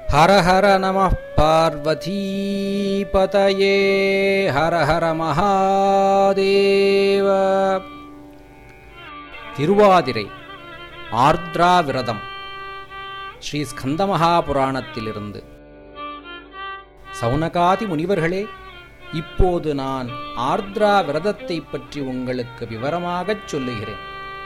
ஹர ஹர நம பார்வதீபதயே ஹர ஹர மகாதேவ திருவாதிரை ஆர்த்ரா விரதம் ஸ்ரீ ஸ்கந்தமகாபுராணத்திலிருந்து சௌனகாதி முனிவர்களே இப்போது நான் ஆர்த்ரா விரதத்தைப் பற்றி உங்களுக்கு விவரமாகச் சொல்லுகிறேன்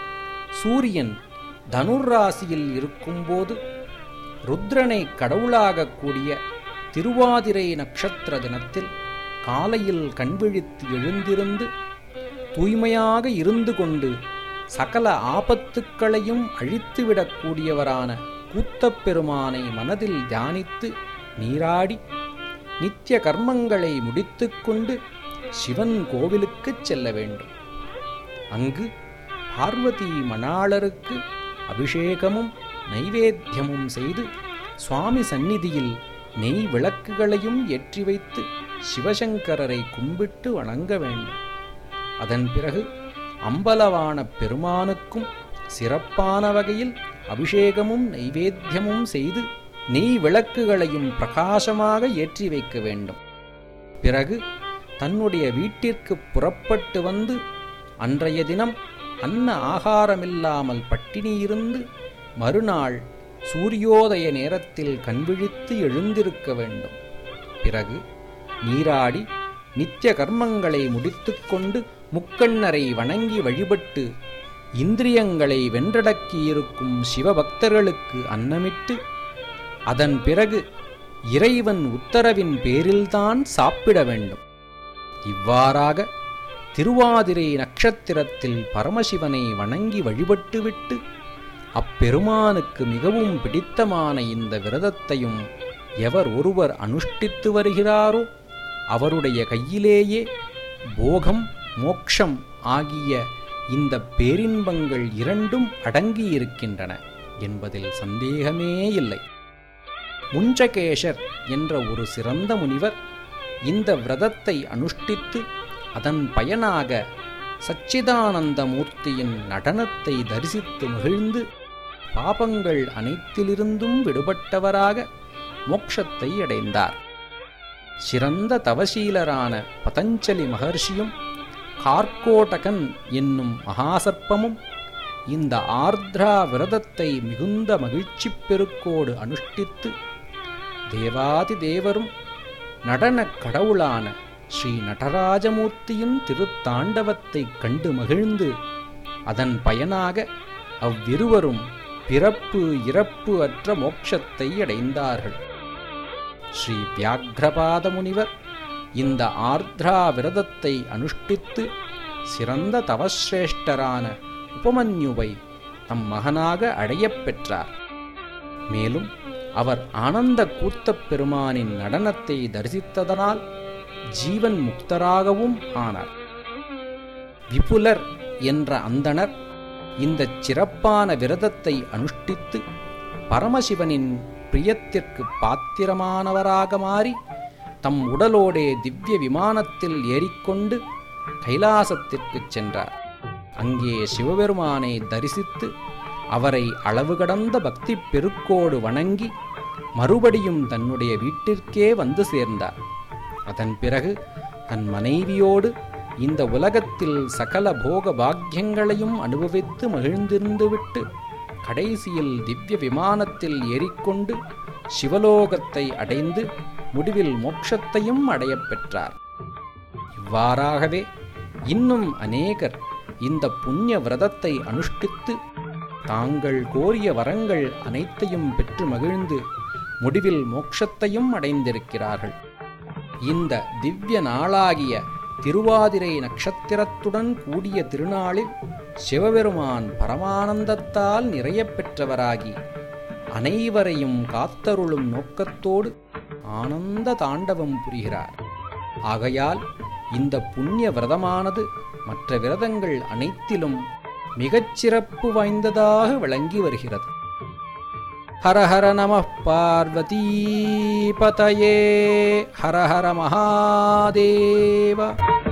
சூரியன் தனுர்ராசியில் இருக்கும்போது ருத்ரனை கடவுளாகக் கூடிய திருவாதிரை நட்சத்திர தினத்தில் காலையில் கண்விழித்து எழுந்திருந்து தூய்மையாக இருந்து கொண்டு சகல ஆபத்துக்களையும் அழித்துவிடக்கூடியவரான கூத்தப் பெருமானை மனதில் தியானித்து நீராடி நித்திய கர்மங்களை முடித்துக்கொண்டு சிவன் கோவிலுக்குச் செல்ல வேண்டும் அங்கு பார்வதி மணாளருக்கு அபிஷேகமும் நைவேத்தியமும் செய்து சுவாமி சந்நிதியில் நெய் விளக்குகளையும் ஏற்றி வைத்து சிவசங்கரரை கும்பிட்டு வணங்க வேண்டும் அதன் பிறகு அம்பலவான பெருமானுக்கும் சிறப்பான வகையில் அபிஷேகமும் நைவேத்தியமும் செய்து நெய் விளக்குகளையும் பிரகாசமாக ஏற்றி வைக்க வேண்டும் பிறகு தன்னுடைய வீட்டிற்கு புறப்பட்டு வந்து அன்றைய தினம் அன்ன ஆகாரமில்லாமல் பட்டினியிருந்து மறுநாள் சூரியோதய நேரத்தில் கண்விழித்து எழுந்திருக்க வேண்டும் பிறகு நீராடி நித்திய கர்மங்களை முடித்துக்கொண்டு முக்கண்ணரை வணங்கி வழிபட்டு இந்திரியங்களை வென்றடக்கியிருக்கும் சிவபக்தர்களுக்கு அன்னமிட்டு அதன் பிறகு இறைவன் உத்தரவின் பேரில்தான் சாப்பிட வேண்டும் இவ்வாறாக திருவாதிரை நட்சத்திரத்தில் பரமசிவனை வணங்கி வழிபட்டுவிட்டு அப்பெருமானுக்கு மிகவும் பிடித்தமான இந்த விரதத்தையும் எவர் ஒருவர் அனுஷ்டித்து வருகிறாரோ அவருடைய கையிலேயே போகம் மோக்ஷம் ஆகிய இந்த பேரின்பங்கள் இரண்டும் அடங்கியிருக்கின்றன என்பதில் சந்தேகமே இல்லை முஞ்சகேஷர் என்ற ஒரு சிறந்த முனிவர் இந்த விரதத்தை அனுஷ்டித்து அதன் பயனாக சச்சிதானந்த மூர்த்தியின் நடனத்தை தரிசித்து மகிழ்ந்து பாபங்கள் அனைத்திலிருந்தும் விடுபட்டவராக மோட்சத்தை அடைந்தார் சிறந்த தவசீலரான பதஞ்சலி மகர்ஷியும் கார்கோடகன் என்னும் மகாசர்ப்பமும் இந்த ஆர்த்ரா விரதத்தை மிகுந்த மகிழ்ச்சிப் பெருக்கோடு அனுஷ்டித்து தேவாதி தேவரும் நடனக் கடவுளான ஸ்ரீ நடராஜமூர்த்தியின் திருத்தாண்டவத்தைக் கண்டு மகிழ்ந்து அதன் பயனாக அவ்விருவரும் பிறப்பு இறப்பு அற்ற மோட்சத்தை அடைந்தார்கள் ஸ்ரீ வியாக்ரபாத முனிவர் இந்த ஆர்த்ரா விரதத்தை அனுஷ்டித்து சிறந்த தவசிரேஷ்டரான உபமன்யுவை தம் மகனாக அடையப் பெற்றார் மேலும் அவர் ஆனந்த கூத்தப் பெருமானின் நடனத்தை தரிசித்ததனால் ஜீவன் முக்தராகவும் ஆனார் விபுலர் என்ற அந்தணர் இந்த சிறப்பான விரதத்தை அனுஷ்டித்து பரமசிவனின் பிரியத்திற்கு பாத்திரமானவராக மாறி தம் உடலோடே திவ்ய விமானத்தில் ஏறிக்கொண்டு கைலாசத்திற்குச் சென்றார் அங்கே சிவபெருமானை தரிசித்து அவரை அளவு கடந்த பக்தி பெருக்கோடு வணங்கி மறுபடியும் தன்னுடைய வீட்டிற்கே வந்து சேர்ந்தார் அதன் பிறகு தன் மனைவியோடு இந்த உலகத்தில் சகல போக பாக்கியங்களையும் அனுபவித்து மகிழ்ந்திருந்துவிட்டு கடைசியில் திவ்ய விமானத்தில் ஏறிக்கொண்டு சிவலோகத்தை அடைந்து முடிவில் மோட்சத்தையும் அடையப் பெற்றார் இவ்வாறாகவே இன்னும் அநேகர் இந்த புண்ணிய விரதத்தை அனுஷ்டித்து தாங்கள் கோரிய வரங்கள் அனைத்தையும் பெற்று மகிழ்ந்து முடிவில் மோட்சத்தையும் அடைந்திருக்கிறார்கள் இந்த திவ்ய நாளாகிய திருவாதிரை நட்சத்திரத்துடன் கூடிய திருநாளில் சிவபெருமான் பரமானந்தத்தால் நிறையப் பெற்றவராகி அனைவரையும் காத்தருளும் நோக்கத்தோடு ஆனந்த தாண்டவம் புரிகிறார் ஆகையால் இந்த புண்ணிய விரதமானது மற்ற விரதங்கள் அனைத்திலும் மிகச் சிறப்பு வாய்ந்ததாக விளங்கி வருகிறது ஹர ஹர நம பார்வதீ பதயே ஹர ஹர மகாதேவ